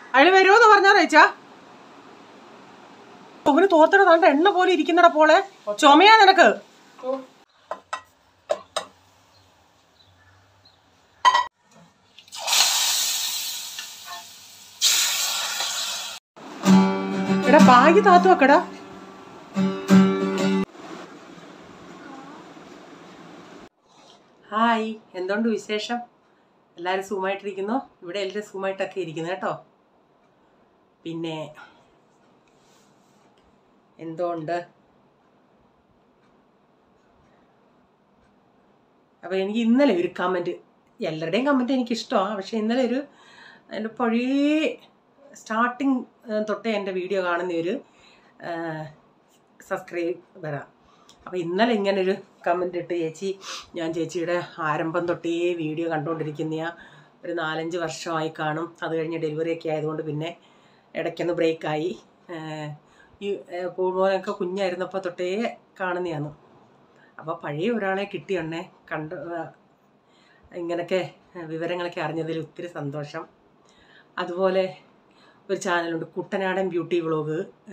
അയാൾ വരുമോന്ന് പറഞ്ഞാ ചേച്ചാ അവന് തോത്തട താണ്ട എണ്ണ പോലെ ഇരിക്കുന്നട പോളെ ചുമയാ നിനക്ക് എടാ ബാഗ് താത്തു വെക്കടാ ഹായ് എന്തുകൊണ്ട് വിശേഷം എല്ലാവരും സുഖമായിട്ടിരിക്കുന്നു ഇവിടെ എല്ലാവരും സുഖമായിട്ടൊക്കെ ഇരിക്കുന്നു കേട്ടോ പിന്നെ എന്തുകൊണ്ട് അപ്പോൾ എനിക്ക് ഇന്നലെ ഒരു കമൻറ്റ് എല്ലാവരുടെയും കമൻറ്റ് എനിക്ക് ഇഷ്ടമാണ് പക്ഷേ ഇന്നലെ ഒരു എൻ്റെ പഴയ സ്റ്റാർട്ടിങ് തൊട്ടേ എൻ്റെ വീഡിയോ കാണുന്ന ഒരു സബ്സ്ക്രൈബറാണ് അപ്പോൾ ഇന്നലെ ഇങ്ങനെ ഒരു കമൻ്റ് ഇട്ട് ചേച്ചി ഞാൻ ചേച്ചിയുടെ ആരംഭം തൊട്ടേ വീഡിയോ കണ്ടുകൊണ്ടിരിക്കുന്ന ഒരു നാലഞ്ച് വർഷമായി കാണും അത് കഴിഞ്ഞ് ഡെലിവറി ഒക്കെ ആയതുകൊണ്ട് പിന്നെ ഇടയ്ക്കൊന്ന് ബ്രേക്കായി ഈ പൂർവ്വനൊക്കെ കുഞ്ഞായിരുന്നപ്പോൾ തൊട്ടേ കാണുന്നതാണ് അപ്പോൾ പഴയ ഒരാളെ കിട്ടിയുണ്ണേ കണ്ട് ഇങ്ങനൊക്കെ വിവരങ്ങളൊക്കെ അറിഞ്ഞതിൽ ഒത്തിരി സന്തോഷം അതുപോലെ ഒരു ചാനലുണ്ട് കുട്ടനാടൻ ബ്യൂട്ടി വ്ളോഗ്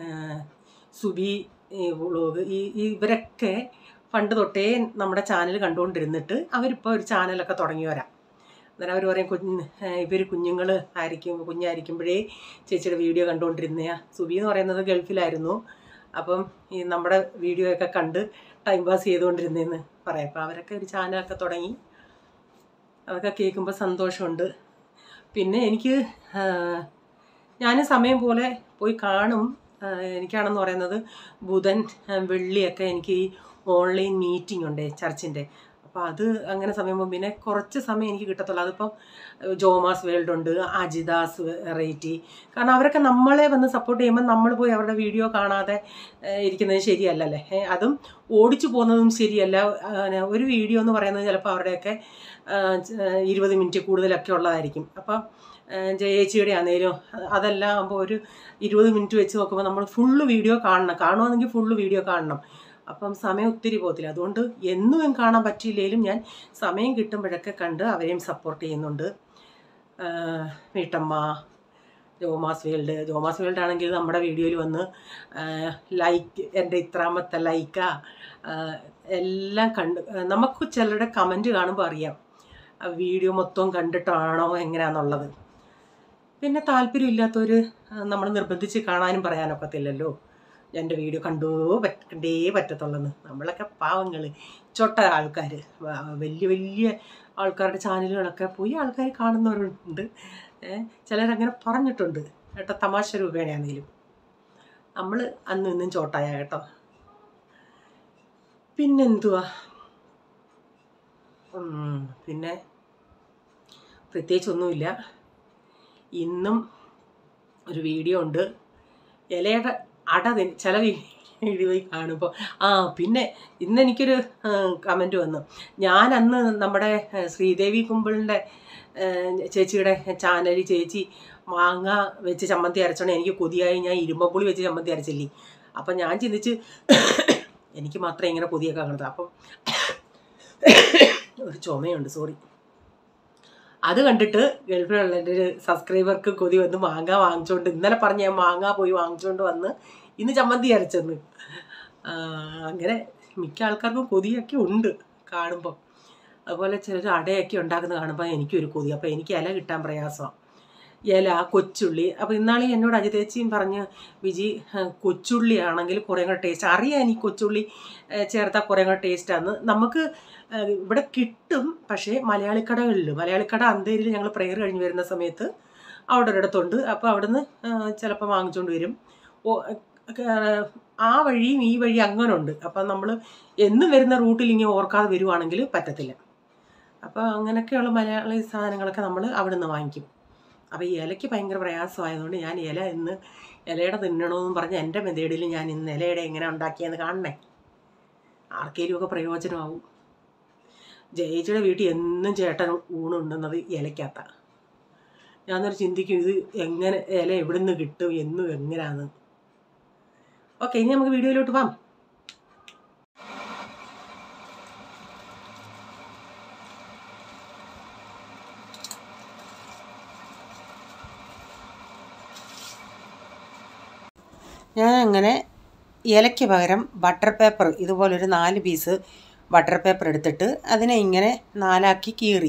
സുബി വ്ളോഗ് ഈ ഈ ഇവരൊക്കെ പണ്ട് തൊട്ടേ നമ്മുടെ ചാനൽ കണ്ടുകൊണ്ടിരുന്നിട്ട് അവരിപ്പോൾ ഒരു ചാനലൊക്കെ തുടങ്ങി വരാം അന്നേരം അവർ പറയും കുഞ്ഞ് ഇവർ കുഞ്ഞുങ്ങൾ ആയിരിക്കും കുഞ്ഞായിരിക്കുമ്പോഴേ ചേച്ചിയുടെ വീഡിയോ കണ്ടുകൊണ്ടിരുന്നയാ സുബി എന്ന് പറയുന്നത് ഗൾഫിലായിരുന്നു അപ്പം ഈ നമ്മുടെ വീഡിയോ ഒക്കെ കണ്ട് ടൈം പാസ് ചെയ്തുകൊണ്ടിരുന്നതെന്ന് പറയാം അപ്പോൾ അവരൊക്കെ ഒരു ചാനലൊക്കെ തുടങ്ങി അതൊക്കെ കേൾക്കുമ്പോൾ സന്തോഷമുണ്ട് പിന്നെ എനിക്ക് ഞാൻ സമയം പോലെ പോയി കാണും എനിക്കാണെന്ന് പറയുന്നത് ബുധൻ വെള്ളിയൊക്കെ എനിക്ക് ഈ ഓൺലൈൻ മീറ്റിംഗ് ഉണ്ട് ചർച്ചിൻ്റെ അപ്പോൾ അത് അങ്ങനെ സമയം പോകും പിന്നെ കുറച്ച് സമയം എനിക്ക് കിട്ടത്തുള്ളൂ അതിപ്പം ജോമാസ് വേൾഡ് ഉണ്ട് അജിദാസ് വെറൈറ്റി കാരണം അവരൊക്കെ നമ്മളെ വന്ന് സപ്പോർട്ട് ചെയ്യുമ്പോൾ നമ്മൾ പോയി അവരുടെ വീഡിയോ കാണാതെ ഇരിക്കുന്നത് ശരിയല്ലല്ലേ അതും ഓടിച്ചു പോകുന്നതും ശരിയല്ല ഒരു വീഡിയോ എന്ന് പറയുന്നത് ചിലപ്പോൾ അവരുടെയൊക്കെ ഇരുപത് മിനിറ്റ് കൂടുതലൊക്കെ ഉള്ളതായിരിക്കും അപ്പം ജയേച്ചിയുടെ ആണെങ്കിലും അതെല്ലാം ആകുമ്പോൾ ഒരു ഇരുപത് മിനിറ്റ് വെച്ച് നോക്കുമ്പോൾ നമ്മൾ ഫുള്ള് വീഡിയോ കാണണം കാണുവാണെങ്കിൽ ഫുള്ള് വീഡിയോ കാണണം അപ്പം സമയം ഒത്തിരി പോകത്തില്ല അതുകൊണ്ട് എന്നും കാണാൻ പറ്റിയില്ലെങ്കിലും ഞാൻ സമയം കിട്ടുമ്പോഴൊക്കെ കണ്ട് അവരെയും സപ്പോർട്ട് ചെയ്യുന്നുണ്ട് വീട്ടമ്മ ജോമാസ് വേൾഡ് ജോമാസ് വേൾഡ് ആണെങ്കിൽ നമ്മുടെ വീഡിയോയിൽ വന്ന് ലൈക്ക് എൻ്റെ ഇത്രാമത്തെ ലൈക്കാ എല്ലാം കണ്ട് നമുക്ക് ചിലരുടെ കമൻറ്റ് കാണുമ്പോൾ അറിയാം വീഡിയോ മൊത്തം കണ്ടിട്ടാണോ എങ്ങനെയാണെന്നുള്ളത് പിന്നെ താല്പര്യമില്ലാത്തവർ നമ്മൾ നിർബന്ധിച്ച് കാണാനും പറയാനൊക്കത്തില്ലല്ലോ എൻ്റെ വീഡിയോ കണ്ടോ പറ്റ കണ്ടേ പറ്റത്തുള്ളെന്ന് നമ്മളൊക്കെ പാവങ്ങൾ ചൊട്ട ആൾക്കാർ വലിയ വലിയ ആൾക്കാരുടെ ചാനലുകളൊക്കെ പോയി ആൾക്കാർ കാണുന്നവരുണ്ട് ചിലരങ്ങനെ പറഞ്ഞിട്ടുണ്ട് കേട്ടോ തമാശ രൂപേണയാണെങ്കിലും നമ്മൾ അന്നും ഇന്നും ചോട്ടായ കേട്ടോ പിന്നെന്തുവാ പിന്നെ പ്രത്യേകിച്ചൊന്നുമില്ല ഇന്നും ഒരു വീഡിയോ ഉണ്ട് ഇലയുടെ അട ചില വീഡിയോയിൽ കാണുമ്പോൾ ആ പിന്നെ ഇന്ന് എനിക്കൊരു കമൻറ്റ് വന്നു ഞാൻ അന്ന് നമ്മുടെ ശ്രീദേവി കുമ്പിളിൻ്റെ ചേച്ചിയുടെ ചാനലിൽ ചേച്ചി മാങ്ങ വെച്ച് ചമ്മന്തി അരച്ചോണ്ട് എനിക്ക് കൊതിയായി ഞാൻ ഇരുമ്പപ്പുളി വെച്ച് ചമ്മന്തി അരച്ചില്ലേ അപ്പം ഞാൻ ചിന്തിച്ച് എനിക്ക് മാത്രമേ ഇങ്ങനെ കൊതിയൊക്കെ കാണുന്നത് അപ്പം ഒരു ചുമയുണ്ട് സോറി അത് കണ്ടിട്ട് ഗൾഫിലുള്ള എൻ്റെ ഒരു സബ്സ്ക്രൈബർക്ക് കൊതി വന്ന് മാങ്ങ വാങ്ങിച്ചുകൊണ്ട് ഇന്നലെ പറഞ്ഞ ഞാൻ മാങ്ങ പോയി വാങ്ങിച്ചുകൊണ്ട് വന്ന് ഇന്ന് ചമ്മന്തി അരച്ചെന്ന് അങ്ങനെ മിക്ക ആൾക്കാർക്കും കൊതിയൊക്കെ ഉണ്ട് കാണുമ്പോൾ അതുപോലെ ചിലർ അടയൊക്കെ ഉണ്ടാക്കുന്നത് കാണുമ്പോൾ എനിക്കൊരു കൊതി അപ്പോൾ എനിക്ക് ഇല കിട്ടാൻ പ്രയാസമാണ് ഇല കൊച്ചുള്ളി അപ്പോൾ ഇന്നാളെ എന്നോട് അജിതേച്ചിയും പറഞ്ഞ് വിജി കൊച്ചുള്ളി ആണെങ്കിൽ കുറേ കൂടെ ടേസ്റ്റ് അറിയാം എനിക്ക് കൊച്ചുള്ളി ചേർത്താൽ കുറേ കൂടെ ടേസ്റ്റാന്ന് നമുക്ക് ഇവിടെ കിട്ടും പക്ഷേ മലയാളിക്കടകളിൽ മലയാളിക്കട അന്തേരിൽ ഞങ്ങൾ പ്രെയർ കഴിഞ്ഞ് വരുന്ന സമയത്ത് അവിടെ ഒരിടത്തുണ്ട് അപ്പോൾ അവിടുന്ന് ചിലപ്പോൾ വാങ്ങിച്ചുകൊണ്ട് വരും ആ വഴിയും ഈ വഴി അങ്ങനെ ഉണ്ട് അപ്പം നമ്മൾ എന്നും വരുന്ന റൂട്ടിൽ ഇങ്ങനെ ഓർക്കാതെ വരുവാണെങ്കിൽ പറ്റത്തില്ല അപ്പോൾ അങ്ങനെയൊക്കെയുള്ള മലയാളി സാധനങ്ങളൊക്കെ നമ്മൾ അവിടെ നിന്ന് വാങ്ങിക്കും അപ്പോൾ ഈ ഇലയ്ക്ക് ഭയങ്കര പ്രയാസമായതുകൊണ്ട് ഞാൻ ഇല ഇന്ന് ഇലയുടെ തിന്നണമെന്നും പറഞ്ഞ് എൻ്റെ മെതേഡിൽ ഞാൻ ഇന്ന് ഇലയുടെ എങ്ങനെ ഉണ്ടാക്കിയെന്ന് കാണണേ ആർക്കെങ്കിലും ഒക്കെ പ്രയോജനമാവും ജയിച്ചിയുടെ വീട്ടിൽ എന്നും ചേട്ടൻ ഊണുണ്ടെന്നത് ഇലയ്ക്കകത്ത ഞാൻ നേരം ചിന്തിക്കും ഇത് എങ്ങനെ ഇല എവിടെ നിന്ന് കിട്ടും എന്നും എങ്ങനെയാണ് ഓക്കെ ഇനി നമുക്ക് വീഡിയോയിലോട്ട് പോവാം അങ്ങനെ ഇലയ്ക്ക് പകരം ബട്ടർ പേപ്പർ ഇതുപോലൊരു നാല് പീസ് ബട്ടർ പേപ്പർ എടുത്തിട്ട് അതിനെ ഇങ്ങനെ നാലാക്കി കീറി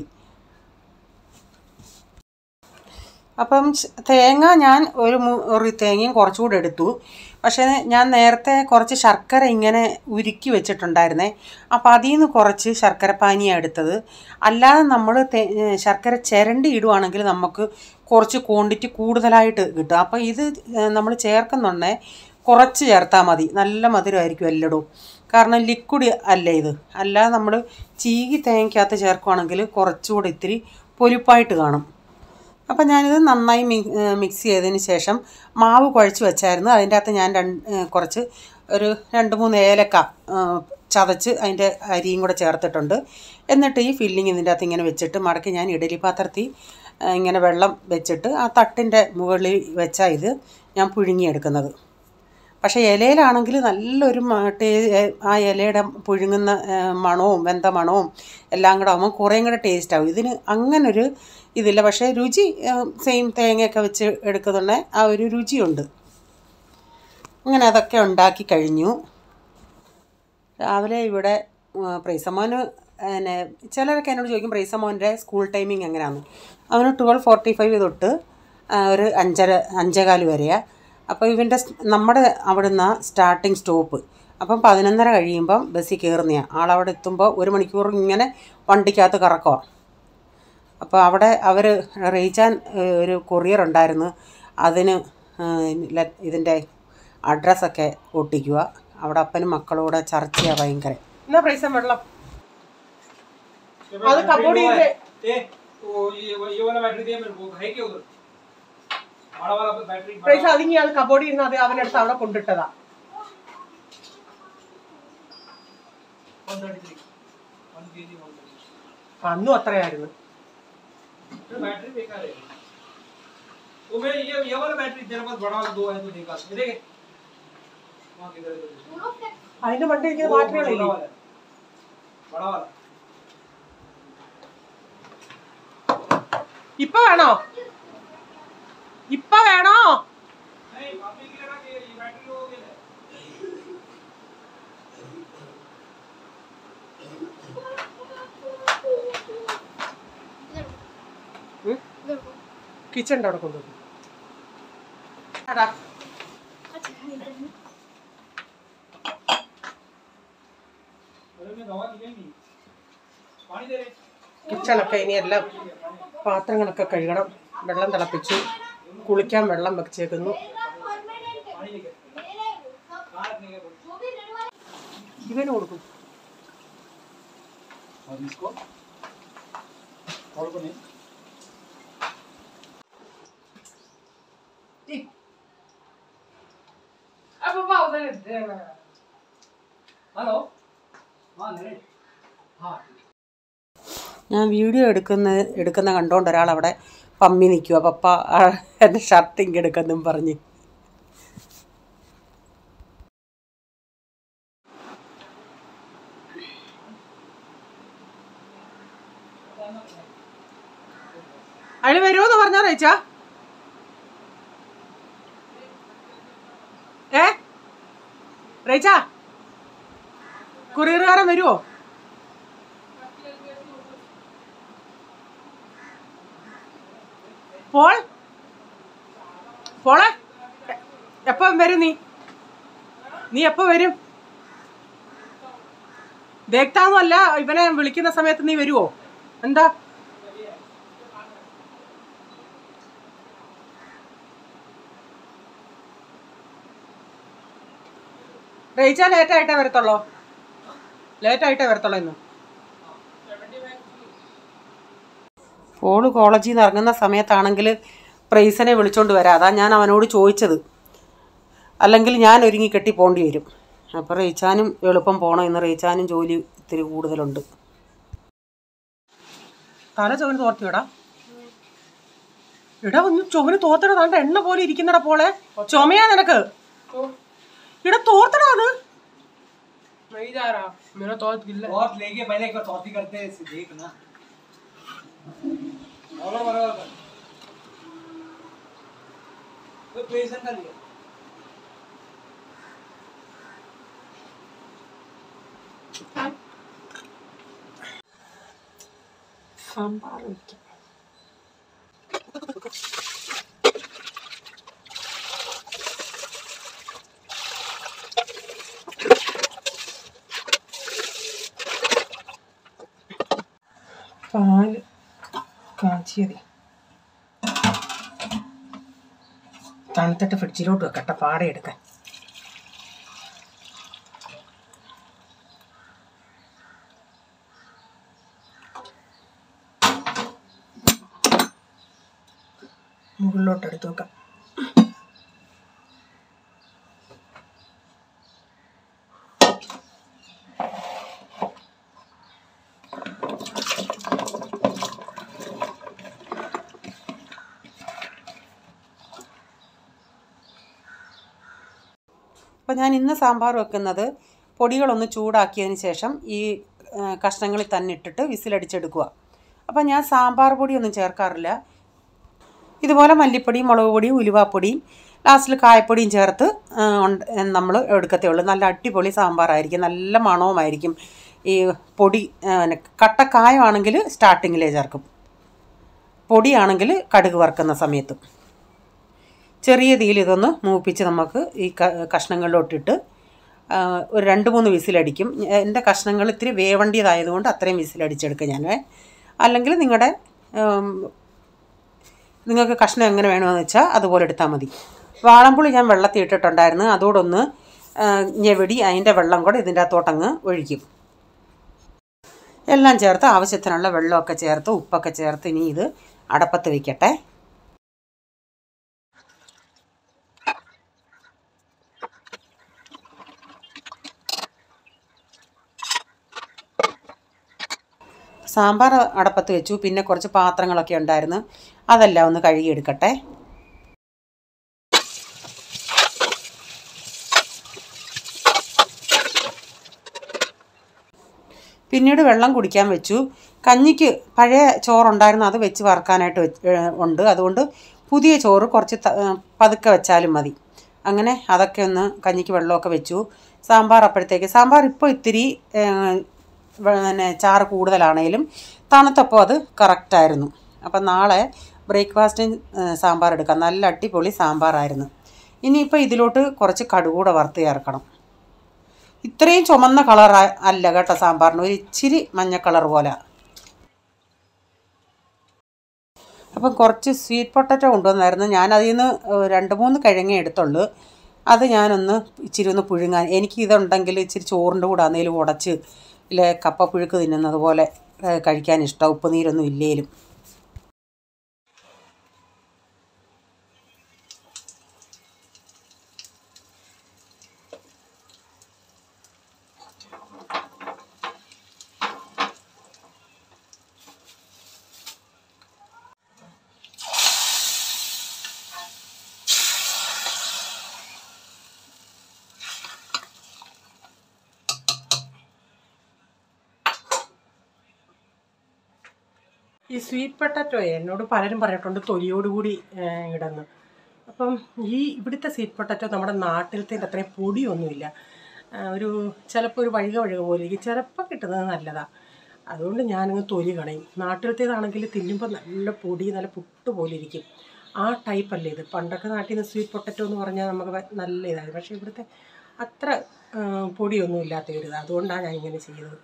അപ്പം ശ്- തേങ്ങ ഞാൻ ഒരു മുറി തേങ്ങയും കുറച്ചുകൂടെ എടുത്തു പക്ഷേ ഞാൻ നേരത്തെ കുറച്ച് ശർക്കര ഇങ്ങനെ ഉരുക്കി വെച്ചിട്ടുണ്ടായിരുന്നേ അപ്പോൾ അതിൽ നിന്ന് കുറച്ച് ശർക്കര പാനിയാണ് എടുത്തത് അല്ലാതെ നമ്മൾ ശർക്കര ചിരണ്ടി ഇടുവാണെങ്കിൽ നമുക്ക് കുറച്ച് ക്വാണ്ടിറ്റി കൂടുതലായിട്ട് കിട്ടും അപ്പോൾ ഇത് നമ്മൾ ചേർക്കുന്നുണ്ടേ കുറച്ച് ചേർത്താൽ മതി നല്ല മധുരമായിരിക്കും എല്ലടും കാരണം ലിക്വിഡ് അല്ലേ ഇത് അല്ലാതെ നമ്മൾ ചീകി തേങ്ങയ്ക്കകത്ത് ചേർക്കുവാണെങ്കിൽ കുറച്ചുകൂടി ഇത്തിരി പൊലിപ്പായിട്ട് കാണും അപ്പം ഞാനിത് നന്നായി മി മിക്സ് ചെയ്തതിന് ശേഷം മാവ് കുഴച്ച് വെച്ചായിരുന്നു അതിൻ്റെ അകത്ത് ഞാൻ രണ്ട് കുറച്ച് ഒരു രണ്ട് മൂന്ന് ഏലക്ക ആ, ചതച്ച് അതിൻ്റെ അരിയും കൂടെ ചേർത്തിട്ടുണ്ട് എന്നിട്ട് ഈ ഫില്ലിങ് ഇതിൻ്റെ അകത്ത് ഇങ്ങനെ വെച്ചിട്ട് മടക്കി ഞാൻ ഇഡലി പാത്രത്തിൽ ആ, ഇങ്ങനെ വെള്ളം വെച്ചിട്ട് ആ തട്ടിൻ്റെ മുകളിൽ വെച്ചാൽ ഇത് ഞാൻ പുഴുങ്ങിയെടുക്കുന്നത് പക്ഷേ ഇലയിലാണെങ്കിൽ നല്ലൊരു മ- ടേ ആ ഇലയുടെ പുഴുങ്ങുന്ന ആ, മണവും വെന്ത മണവും എല്ലാം കൂടെ ആകുമ്പോൾ കുറേയും കൂടെ ടേസ്റ്റ് ആവും ഇതിന് അങ്ങനൊരു ഇതില്ല പക്ഷേ രുചി സെയിം തേങ്ങയൊക്കെ വെച്ച് എടുക്കുന്നുണ്ടെ ആ ഒരു രുചിയുണ്ട് അങ്ങനെ അതൊക്കെ ഉണ്ടാക്കി കഴിഞ്ഞു രാവിലെ ഇവിടെ പ്രൈസമോന് പിന്നെ ചിലരൊക്കെ എന്നോട് ചോദിക്കും പ്രൈസമോൻ്റെ സ്കൂൾ ടൈമിങ് എങ്ങനെയാണെന്ന് അവന് ട്വൽവ് ഫോർട്ടി ഫൈവ് തൊട്ട് ആ, ഒരു അഞ്ചര അഞ്ചേകാല് വരെയാണ് അപ്പോൾ ഇവൻ്റെ സ്- നമ്മുടെ അവിടുന്ന് സ്റ്റാർട്ടിങ് സ്റ്റോപ്പ് അപ്പം പതിനൊന്നര കഴിയുമ്പം ബസ്സിൽ കയറുന്നതാണ് ആളവിടെ എത്തുമ്പോൾ ഒരു മണിക്കൂർ ഇങ്ങനെ വണ്ടിക്കകത്ത് കറക്കുക അപ്പോൾ അവിടെ അവർ റീച്ചാൻ ഏഹ്, ഒരു കൊറിയർ ഉണ്ടായിരുന്നു അതിന് ഏഹ്, ല- ഇതിൻ്റെ അഡ്രസ്സൊക്കെ ഒട്ടിക്കുക അവിടെ അപ്പനും മക്കളൂടെ ചർച്ചയാണ് ഭയങ്കര എന്നാ പ്രൈസം വെള്ളം അത് കബോർഡിൽ ഇരുന്ന് ए वो ये वो- ये वाला बैटरी दिया मेरे को है क्या उधर बड़ा वाला बैटरी बड़ा പ്രൈസ് അതിങ്ങി അത് കബോർഡിൽ ഇരുന്ന് അത് അവനടുത്ത് അവിടെ കൊണ്ടിട്ടതാ 133 1 kg 133 അന്നും അത്രയായിരുന്നു ये बैटरी बेकार है वो मैं ये ये वाला बैटरी तेरे पास बड़ा वाला दो है तो देखा ये देखे वहां किधर है तो അതിന്റെ മണ്ടയിൽ ഇരിക്കുന്ന वो ബാറ്ററികളില്ലേ बड़ा वाला है। बड़ा वाला ഇപ്പൊ വേണോ ഇപ്പൊ വേണോ नहीं अभी के लिए ना कि ये बैटरी हो गया है കിച്ചണിന്റെ അവിടെ കൊണ്ടുപോകും अरे मैं दवा निकल नहीं पानी दे रहे കിച്ചണൊക്കെ ഇനി എല്ലാം പാത്രങ്ങളൊക്കെ കഴുകണം വെള്ളം തിളപ്പിച്ചു കുളിക്കാൻ വെള്ളം വെച്ചേക്കുന്നു पानी लेके कहाँ रखने का बोल ഇവന് കൊടുക്കും और इसको और को नहीं हेलो हाँ नहीं हाँ ഞാൻ വീഡിയോ എടുക്കുന്ന എടുക്കുന്ന കണ്ടോണ്ട് ഒരാൾ അവിടെ പമ്മി നിൽക്കുക പപ്പ ആ, എൻ്റെ ഷർട്ട് ഇങ്ങ് എടുക്കെന്നും പറഞ്ഞ് അയാൾ വരുമോന്ന് പറഞ്ഞോ റേച്ചാ ഏ റേച്ചാ കുറിയറുകാരൻ വരുമോ പോൾ പോളെ എ- എപ്പം വരും നീ നീ എപ്പോ വരും ദേക്താന്നല്ല ഇവനെ വിളിക്കുന്ന സമയത്ത് നീ വരുവോ എന്താ റേച്ച ലേറ്റ് ആയിട്ടേ വരത്തുള്ളോ ലേറ്റ് ആയിട്ടേ വരത്തുള്ളൂ ഇന്ന് പോള് കോളേജിൽ നിന്ന് ഇറങ്ങുന്ന സമയത്താണെങ്കിൽ പ്രൈസനെ വിളിച്ചോണ്ട് വരാം അതാ ഞാൻ അവനോട് ചോദിച്ചത് അല്ലെങ്കിൽ ഞാൻ ഒരുങ്ങി കെട്ടി പോകേണ്ടി വരും അപ്പോൾ റീച്ചാനും എളുപ്പം പോകണം ഇന്ന് റീച്ചാനും ജോലി ഇത്തിരി കൂടുതലുണ്ട് തല ചുവന് തോർത്തിയോടാ എടാ ഒന്ന് ചുവന് തോർത്തട താണ്ട എണ്ണ പോലെ ഇരിക്കുന്നടാ പോളെ ചുമയാ നിനക്ക് എടാ തോർത്തടാ അത് नहीं जा रहा मेरा तो गिल्ला और लेके पहले एक बार चौथी करते हैं इसे देख ना बराबर बराबर कर तो प्रेशर कर लिया സാമ്പാർ വയ്ക്കാം പാല് കാച്ചിയത് തണുത്തിട്ട് ഫ്രിഡ്ജിലോട്ട് വെക്കട്ടെ പാടെ എടുക്കാൻ മുകളിലോട്ട് എടുത്ത് വെക്കാം അപ്പോൾ ഞാൻ ഇന്ന് സാമ്പാർ വെക്കുന്നത് പൊടികളൊന്ന് ചൂടാക്കിയതിന് ശേഷം ഈ ആ, കഷ്ണങ്ങളിൽ തന്നെ ഇട്ടിട്ട് വിസിലടിച്ചെടുക്കുക അപ്പോൾ ഞാൻ സാമ്പാർ പൊടിയൊന്നും ചേർക്കാറില്ല ഇതുപോലെ മല്ലിപ്പൊടി മുളക് പൊടി ഉലുവാപ്പൊടിയും ലാസ്റ്റിൽ കായപ്പൊടിയും ചേർത്ത് നമ്മൾ എടുക്കത്തേ ഉള്ളൂ നല്ല അടിപൊളി സാമ്പാറായിരിക്കും നല്ല മണവുമായിരിക്കും ഈ പൊടി ആ, പിന്നെ കട്ടക്കായമാണെങ്കിൽ സ്റ്റാർട്ടിങ്ങിലേ ചേർക്കും പൊടിയാണെങ്കിൽ കടുക് വറുക്കുന്ന സമയത്തും ചെറിയ തീയിൽ ഇതൊന്ന് മൂപ്പിച്ച് നമുക്ക് ഈ ക കഷ്ണങ്ങളിലോട്ടിട്ട് ആ, ഒരു രണ്ട് മൂന്ന് വിസിലടിക്കും എൻ്റെ കഷ്ണങ്ങൾ ഇത്തിരി വേവണ്ടിയതായതുകൊണ്ട് അത്രയും വിസിലടിച്ചെടുക്കും ഞാൻ അല്ലെങ്കിൽ നിങ്ങളുടെ നിങ്ങൾക്ക് കഷ്ണം എങ്ങനെ വേണമെന്ന് വെച്ചാൽ അതുപോലെ എടുത്താൽ മതി വാളംപുളി ഞാൻ വെള്ളത്തിൽ ഇട്ടിട്ടുണ്ടായിരുന്നു അതോടൊന്ന് ആ, ഞെവിടി അതിൻ്റെ വെള്ളം കൂടെ ഇതിൻ്റെ അകത്തോട്ടങ്ങ് ഒഴിക്കും എല്ലാം ചേർത്ത് ആവശ്യത്തിനുള്ള വെള്ളമൊക്കെ ചേർത്ത് ഉപ്പൊക്കെ ചേർത്ത് ഇനി ഇത് അടപ്പത്ത് വയ്ക്കട്ടെ സാമ്പാർ അടപ്പത്ത് വെച്ചു പിന്നെ കുറച്ച് പാത്രങ്ങളൊക്കെ ഉണ്ടായിരുന്നു അതെല്ലാം ഒന്ന് കഴുകിയെടുക്കട്ടെ പിന്നീട് വെള്ളം കുടിക്കാൻ വെച്ചു കഞ്ഞിക്ക് പഴയ ചോറുണ്ടായിരുന്നു അത് വെച്ച് വറുക്കാനായിട്ട് വെച്ച് ഏഹ് ഉണ്ട് അതുകൊണ്ട് പുതിയ ചോറ് കുറച്ച് ത- ഏഹ് പതുക്കെ വെച്ചാലും മതി അങ്ങനെ അതൊക്കെ ഒന്ന് കഞ്ഞിക്ക് വെള്ളമൊക്കെ വെച്ചു സാമ്പാർ അപ്പോഴത്തേക്ക് സാമ്പാർ ഇപ്പോൾ ഇത്തിരി ഏഹ്, പിന്നെ ചാറ് കൂടുതലാണേലും തണുത്തപ്പോൾ അത് കറക്റ്റായിരുന്നു അപ്പം നാളെ ബ്രേക്ക്ഫാസ്റ്റിന് സാമ്പാർ എടുക്കാം നല്ല അടിപൊളി സാമ്പാറായിരുന്നു ഇനിയിപ്പോൾ ഇതിലോട്ട് കുറച്ച് കടുകൂടെ വറുത്ത് ചേർക്കണം ഇത്രയും ചുമന്ന കളർ അല്ല കേട്ടോ സാമ്പാറിന് ഒരു ഇച്ചിരി മഞ്ഞ കളർ പോലെ അപ്പം കുറച്ച് സ്വീറ്റ് പൊട്ടറ്റോ കൊണ്ടുവന്നായിരുന്നു ഞാൻ അതിൽ നിന്ന് രണ്ട് മൂന്ന് കിഴങ്ങേ എടുത്തുള്ളൂ അത് ഞാനൊന്ന് ഇച്ചിരി ഒന്ന് പുഴുങ്ങാൻ എനിക്ക് ഇതുണ്ടെങ്കിൽ ഇച്ചിരി ചോറിൻ്റെ കൂടെ ആണെങ്കിലും ഉടച്ച് ഇല്ലേ കപ്പ പുഴുക്ക് തിന്നുന്നത് പോലെ ഏഹ്, കഴിക്കാൻ ഇഷ്ടം ഉപ്പ് നീരൊന്നും ഇല്ലേലും ഈ സ്വീറ്റ് പൊട്ടറ്റോയെ എന്നോട് പലരും പറഞ്ഞിട്ടുണ്ട് തൊലിയോടുകൂടി ഏഹ്, ഇടുന്നു അപ്പം ഈ ഇവിടുത്തെ സ്വീറ്റ് പൊട്ടറ്റോ നമ്മുടെ നാട്ടിലത്തെ അത്രയും പൊടിയൊന്നുമില്ല ആ, ഒരു ചിലപ്പോൾ ഒരു വഴുക വഴുക പോലെ ഇരിക്കും ചിലപ്പോൾ കിട്ടുന്നത് നല്ലതാണ് അതുകൊണ്ട് ഞാനങ്ങ് തൊലി കളയും നാട്ടിലത്തേതാണെങ്കിൽ തിന്നുമ്പോൾ നല്ല പൊടി നല്ല പുട്ട് പോലെ ഇരിക്കും ആ ടൈപ്പല്ലേ ഇത് പണ്ടൊക്കെ നാട്ടിൽ നിന്ന് സ്വീറ്റ് പൊട്ടറ്റോ എന്ന് പറഞ്ഞാൽ നമുക്ക് വ- നല്ല ഇതായിരുന്നു പക്ഷേ ഇവിടുത്തെ അത്ര ആ, പൊടിയൊന്നും ഇല്ലാത്ത ഒരു ഇത് അതുകൊണ്ടാണ് ഞാൻ ഇങ്ങനെ ചെയ്തത്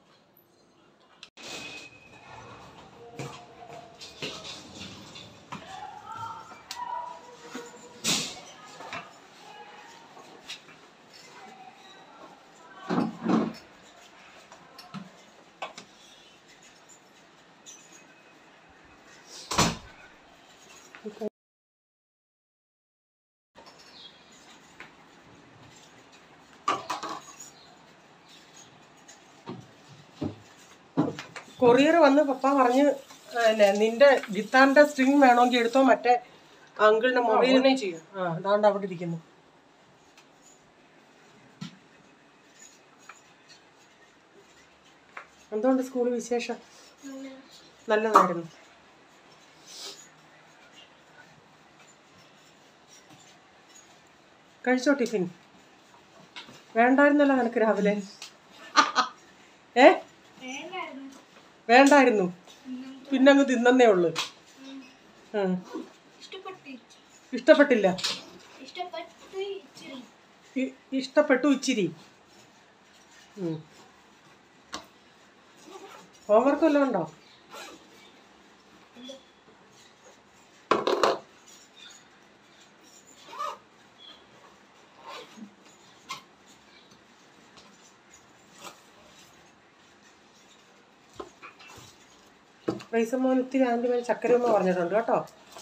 കൊറിയർ വന്ന് പപ്പ പറഞ്ഞ് പിന്നെ നിന്റെ ഗിത്താറിന്റെ സ്ട്രിങ് വേണമെങ്കിൽ എടുത്തോ മറ്റേ അങ്കിളിന്റെ മൊബൈൽ ഉടനെ ചെയ്യാം ആ അതാണ്ട് അവിടെ ഇരിക്കുന്നു എന്തുകൊണ്ട് സ്കൂൾ വിശേഷം നല്ലതായിരുന്നു കഴിച്ചോ ടിഫിൻ വേണ്ടായിരുന്നല്ലോ നിനക്ക് രാവിലെ ഏ വേണ്ടായിരുന്നു പിന്നെ അങ്ങ് തിന്നന്നേ ഉള്ളു ആ. ഇഷ്ടപ്പെട്ടില്ല ഇ- ഇഷ്ടപ്പെട്ടു ഇച്ചിരി ഹോംവർക്ക് വല്ലതും ഉണ്ടോ പൈസ മോൻ ഒത്തിരി ആൻറ്റി മേലെ ചക്കര ഉമ്മ പറഞ്ഞിട്ടുണ്ട് കേട്ടോ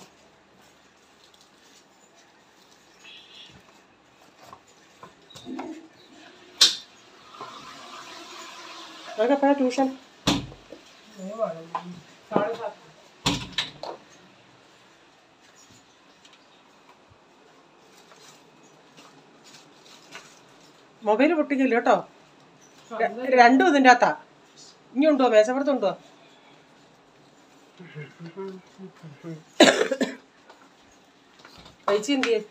അതൊക്കെ എപ്പോഴാ ട്യൂഷൻ साढ़े सात മൊബൈൽ പൊട്ടിക്കില്ല കേട്ടോ ര- രണ്ടും ഇതിൻ്റെ അകത്താ ഇനി ഉണ്ടോ മേശപ്പുറത്ത് ഉണ്ടോ കഴിച്ച് എന്തിയേ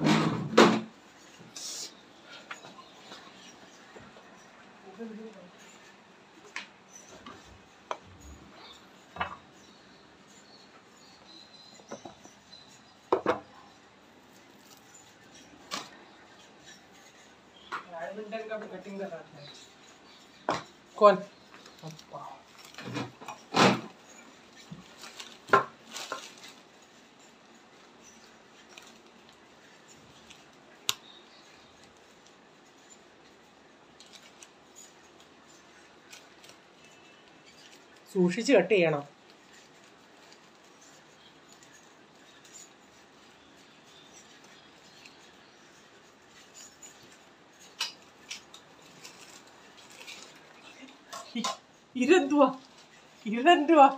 बैडमिंटन का भी कटिंग कर रहा था कौन സൂക്ഷിച്ച് കട്ട് ചെയ്യണം ഇ- ഇതെന്തുവാ ഇതെന്തുവാ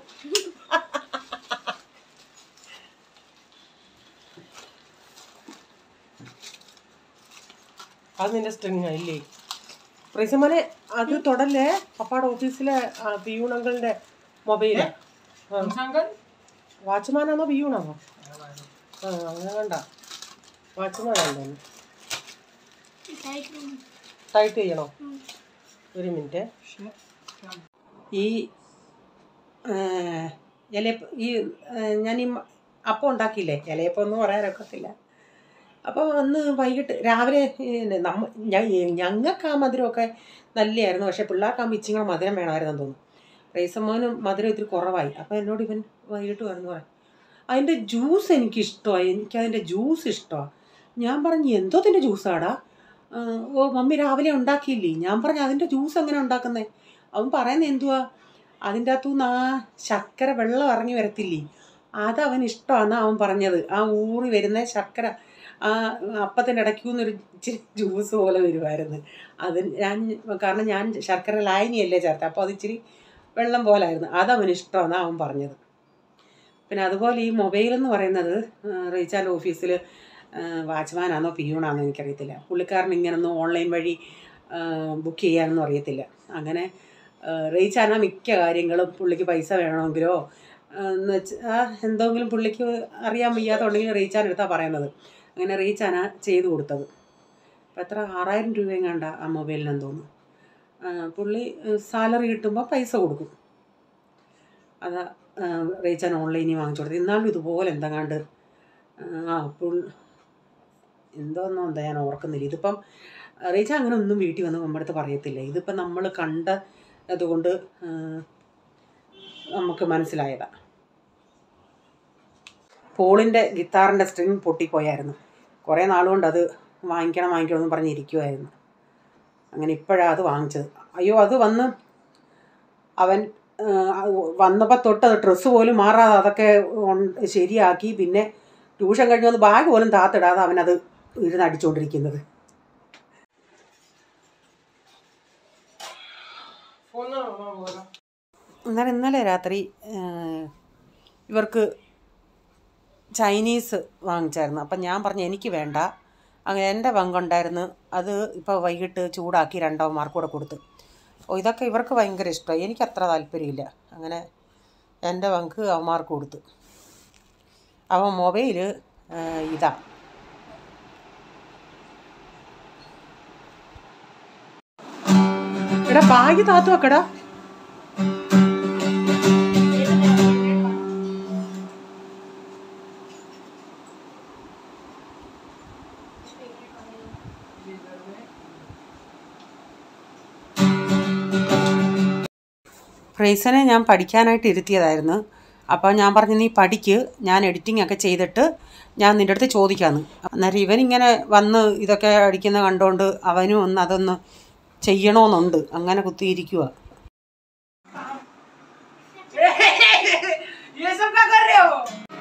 അത് നിന്റെ സ്ട്രിങ് ഇല്ലേ പ്രിസമനെ അത് തൊടല്ലേ പപ്പാടെ ഓഫീസിലെ പിയൂണങ്കളിന്റെ മൊബൈലാ अंकल വാച്ച്മാനാണോ പിയൂണാണോ ആ അങ്ങനെ കണ്ട വാച്ച്മാനാണോ ടൈറ്റ് ചെയ്യണോ ഒരു മിനിറ്റ് ഈ ഇല ഈ ആ, ഞാൻ ഈ മ- അപ്പം ഉണ്ടാക്കിയില്ലേ ഇലയപ്പം ഒന്നും പറയാനൊക്കത്തില്ല അപ്പോൾ അന്ന് വൈകിട്ട് രാവിലെ ഈ നമ്മ ഞങ്ങൾക്ക് ആ മധുരമൊക്കെ നല്ലതായിരുന്നു പക്ഷേ പിള്ളേർക്കാകുമ്പോൾ ഇച്ചിങ്ങനെ മധുരം വേണമായിരുന്നു തോന്നുന്നു റൈസമ്മോനും മധുരം ഇത്തിരി കുറവായി അപ്പോൾ എന്നോട് ഇവൻ വൈകിട്ട് വരുന്നു പറയാം അതിൻ്റെ ജ്യൂസ് എനിക്കിഷ്ടമായി എനിക്കതിൻ്റെ ജ്യൂസ് ഇഷ്ടമാണ് ഞാൻ പറഞ്ഞു എന്തോ അതിൻ്റെ ജ്യൂസാടാ ആ, ഓ മമ്മി രാവിലെ ഉണ്ടാക്കിയില്ലേ ഞാൻ പറഞ്ഞു അതിൻ്റെ ജ്യൂസ് എങ്ങനെ ഉണ്ടാക്കുന്നത് അവൻ പറയുന്നത് എന്തുവാ അതിൻ്റെ അകത്തുനിന്ന് ആ ശർക്കര വെള്ളം ഇറങ്ങി വരത്തില്ലേ അത് അവൻ ഇഷ്ടമാണെന്നാ അവൻ പറഞ്ഞത് ആ ഊറി വരുന്ന ശർക്കര ആ അപ്പത്തിൻ്റെ ഇടയ്ക്കൂന്നൊരു ഇച്ചിരി ജ്യൂസ് പോലെ വരുമായിരുന്നു അത് ഞാൻ കാരണം ഞാൻ ശർക്കര ലായനിയല്ലേ ചേർത്ത് അപ്പോൾ അത് ഇച്ചിരി വെള്ളം പോലായിരുന്നു അതവൻ ഇഷ്ടമാണെന്നാണ് അവൻ പറഞ്ഞത് പിന്നെ അതുപോലെ ഈ മൊബൈൽ എന്ന് പറയുന്നത് റീചാൽ ഓഫീസിൽ വാച്ച്മാനാണോ പിയൂണാണോ എനിക്കറിയത്തില്ല പുള്ളിക്കാരൻ ഇങ്ങനൊന്നും ഓൺലൈൻ വഴി ബുക്ക് ചെയ്യാനൊന്നും അറിയത്തില്ല അങ്ങനെ റീച്ചാന മിക്ക കാര്യങ്ങളും പുള്ളിക്ക് പൈസ വേണമെങ്കിലോ എന്ന് വെച്ച് ആ എന്തെങ്കിലും പുള്ളിക്ക് അറിയാൻ വയ്യാത്തുണ്ടെങ്കിൽ റീച്ചാൻ എടുത്താൽ പറയുന്നത് അങ്ങനെ റീച്ചാന ചെയ്തു കൊടുത്തത് അപ്പം എത്ര ആറായിരം രൂപയും കണ്ട ആ മൊബൈലിനെന്ന് തോന്നുന്നു ആ, പുള്ളി സാലറി കിട്ടുമ്പോൾ പൈസ കൊടുക്കും അതാ റീച്ചാൻ ഓൺലൈനിൽ വാങ്ങിച്ചു കൊടുത്തത് എന്നാലും ഇതുപോലെ എന്തെങ്ങാണ്ട് ആ പുൾ എന്തോന്നോ എന്താ ഞാൻ ഓർക്കുന്നില്ല ഇതിപ്പം റീച്ച അങ്ങനെ ഒന്നും വീട്ടിൽ വന്ന് നമ്മുടെ അടുത്ത് പറയത്തില്ല ഇതിപ്പം നമ്മൾ കണ്ട അതുകൊണ്ട് ആ, നമുക്ക് മനസ്സിലായതാ പോളിൻ്റെ ഗിത്താറിൻ്റെ സ്ട്രിങ് പൊട്ടിപ്പോയായിരുന്നു കുറേ നാളുകൊണ്ട് അത് വാങ്ങിക്കണം വാങ്ങിക്കണം എന്ന് പറഞ്ഞിരിക്കുമായിരുന്നു അങ്ങനെ ഇപ്പോഴാണ് അത് വാങ്ങിച്ചത് അയ്യോ അത് വന്ന് അവൻ വന്നപ്പോൾ തൊട്ട് അത് ഡ്രസ്സ് പോലും മാറാതെ അതൊക്കെ ഉൺ- ശരിയാക്കി പിന്നെ ട്യൂഷൻ കഴിഞ്ഞ് വന്ന് ബാഗ് പോലും താത്തിടാതെ അവനത് ഇരുന്ന് അടിച്ചുകൊണ്ടിരിക്കുന്നത് फोन ना मामा बोला അന്നേരം ഇന്നലെ രാത്രി ആ, ഇവർക്ക് ചൈനീസ് വാങ്ങിച്ചായിരുന്നു അപ്പം ഞാൻ പറഞ്ഞു എനിക്ക് വേണ്ട അങ്ങനെ എൻ്റെ പങ്കുണ്ടായിരുന്നു അത് ഇപ്പോൾ വൈകിട്ട് ചൂടാക്കി രണ്ടോ മാർക്ക് കൂടെ കൊടുത്തു ഓ ഇതൊക്കെ ഇവർക്ക് ഭയങ്കര ഇഷ്ടമായി എനിക്ക് അത്ര താല്പര്യമില്ല അങ്ങനെ എൻ്റെ പങ്ക് അവന്മാർക്ക് കൊടുത്തു അവൻ മൊബൈല് ഇതാ എടാ ബാഗ് താത്തു വെക്കടാ ഫ്രൈസനെ ഞാൻ പഠിക്കാനായിട്ട് ഇരുത്തിയതായിരുന്നു അപ്പോൾ ഞാൻ പറഞ്ഞു നീ പഠിക്ക് ഞാൻ എഡിറ്റിംഗ് ഒക്കെ ചെയ്തിട്ട് ഞാൻ നിൻ്റെ അടുത്ത് ചോദിക്കാമെന്ന് അന്നേരം ഇവനിങ്ങനെ വന്ന് ഇതൊക്കെ അടിക്കുന്ന കണ്ടുകൊണ്ട് അവനും ഒന്ന് അതൊന്ന് ചെയ്യണമെന്നുണ്ട് അങ്ങനെ കുത്തിയിരിക്കുക ये सब क्या कर रहे हो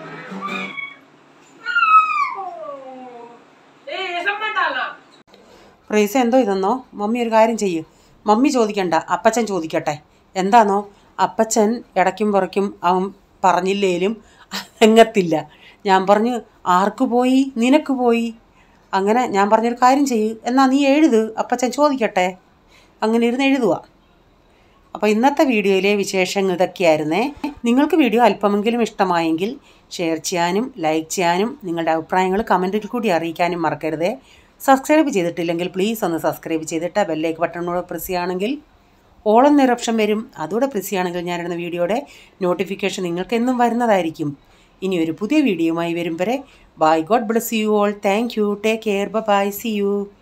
ए ये सब मत डालना ഫ്രൈസ എന്തോ ഇതെന്നോ മമ്മി ഒരു കാര്യം ചെയ്യ് മമ്മി ചോദിക്കണ്ട അപ്പച്ചൻ ചോദിക്കട്ടെ എന്താണോ അപ്പച്ചൻ ഇടയ്ക്കും പുറയ്ക്കും അവൻ പറഞ്ഞില്ലേലും അനങ്ങത്തില്ല ഞാൻ പറഞ്ഞു ആർക്ക് പോയി നിനക്ക് പോയി അങ്ങനെ ഞാൻ പറഞ്ഞൊരു കാര്യം ചെയ്യ് എന്നാ നീ എഴുത് അപ്പച്ചൻ ചോദിക്കട്ടെ അങ്ങനെ ഇരുന്ന് എഴുതുക അപ്പോൾ ഇന്നത്തെ വീഡിയോയിലെ വിശേഷങ്ങൾ ഇതൊക്കെയായിരുന്നേ നിങ്ങൾക്ക് വീഡിയോ അല്പമെങ്കിലും ഇഷ്ടമായെങ്കിൽ ഷെയർ ചെയ്യാനും ലൈക്ക് ചെയ്യാനും നിങ്ങളുടെ അഭിപ്രായങ്ങൾ കമൻറ്റിൽ കൂടി അറിയിക്കാനും മറക്കരുതേ സബ്സ്ക്രൈബ് ചെയ്തിട്ടില്ലെങ്കിൽ പ്ലീസ് ഒന്ന് സബ്സ്ക്രൈബ് ചെയ്തിട്ട് ബെല്ലൈക്ക് ബട്ടണോടെ പ്രസ് ചെയ്യുകയാണെങ്കിൽ ഓൾ എന്നൊരു ഓപ്ഷൻ വരും അതോടെ പ്രസ് ചെയ്യുകയാണെങ്കിൽ ഞാനിടുന്ന വീഡിയോയുടെ നോട്ടിഫിക്കേഷൻ നിങ്ങൾക്ക് എന്നും വരുന്നതായിരിക്കും ഇനി ഒരു പുതിയ വീഡിയോയുമായി വരും വരെ bye God bless you all thank you take care bye see U